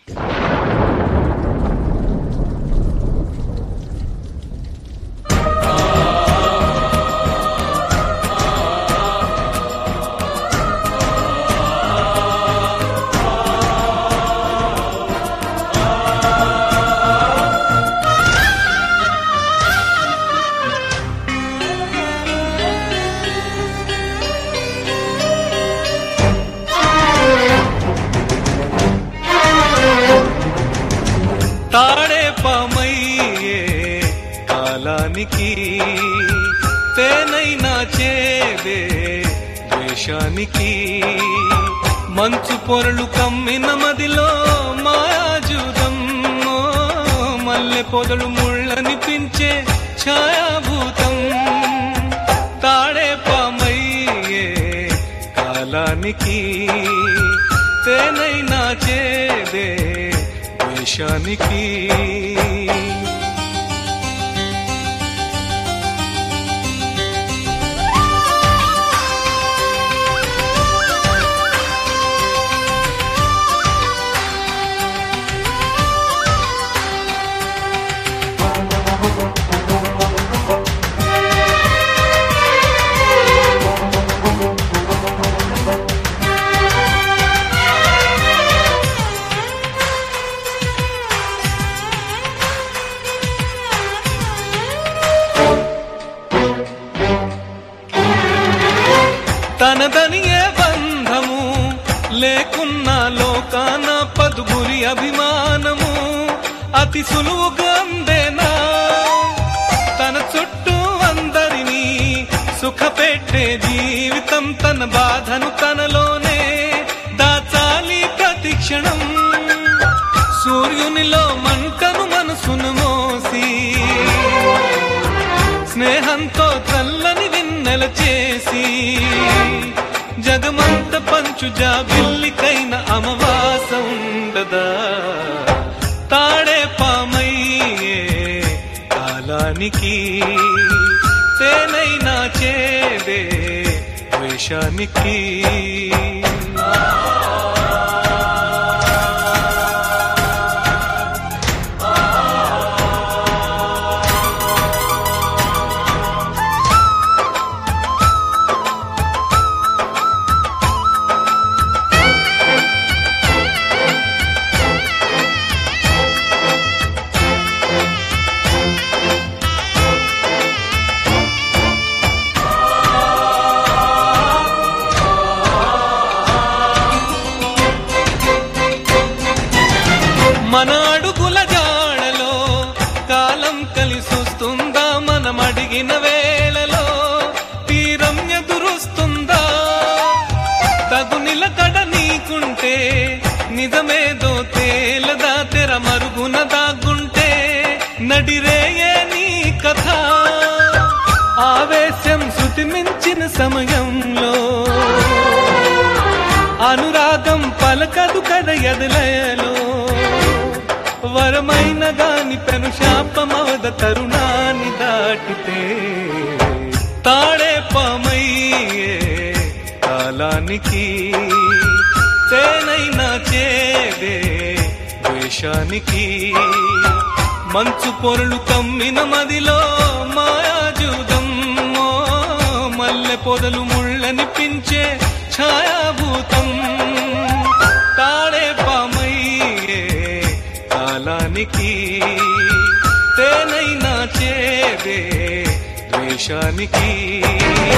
తాడే పామయ్యే కాలానికి తేనైనా చేదే ద్వేషానికి మంచు పొరలు కమ్మిన మదిలో మాయాజూదం ఓ, మల్లె పొదలు ముళ్ళనిపించే ఛాయాభూతం తాడే పామయ్యే కాలానికి తేనైనా చేదే ద్వేషానికి తనదని ఏ బంధము లేకున్న లోకాన పదుగురి అభిమానము అతి సులువుగా అందేనా తన చుట్టూ అందరినీ సుఖపెట్టే జీవితం తన బాధను తనలోనే దాచాలి ప్రతి క్షణం సూర్యునిలో మంటను మనసును మోసి స్నేహంతో చల్లని విన్నెల చేసి జగమంత పంచు జాబిల్లికైన అమవాస ఉండదా తాడే పామయ్యే కాలానికి తేనైనా చేదే ద్వేషానికి మన అడుగుల జాడలో కాలం కలిసొస్తుందా మనం అడిగిన వేళలో తీరం ఎదురొస్తుందా తగు నిలకడ నీకుంటే నిజమేదో తేలదా తెర మరుగున దాగుంటే నడిరేయే నీ కథ ఆవేశం శృతి మించిన సమయంలో అనురాగం పలకదు కద ఎదలయలో వరమైన గాని పెను శాపమవద తరుణాన్ని దాటితే తాడే పామయ్యే కాలానికి తేనైనా చేదే ద్వేషానికి మంచు పొరలు కమ్మిన మదిలో మాయాజూదం ఓ, మల్లె పొదలు ముళ్ళనిపించే ఛాయాభూతం తాడే పామయ్యే కాలానికి తేనైనా చేదే ద్వేషానికి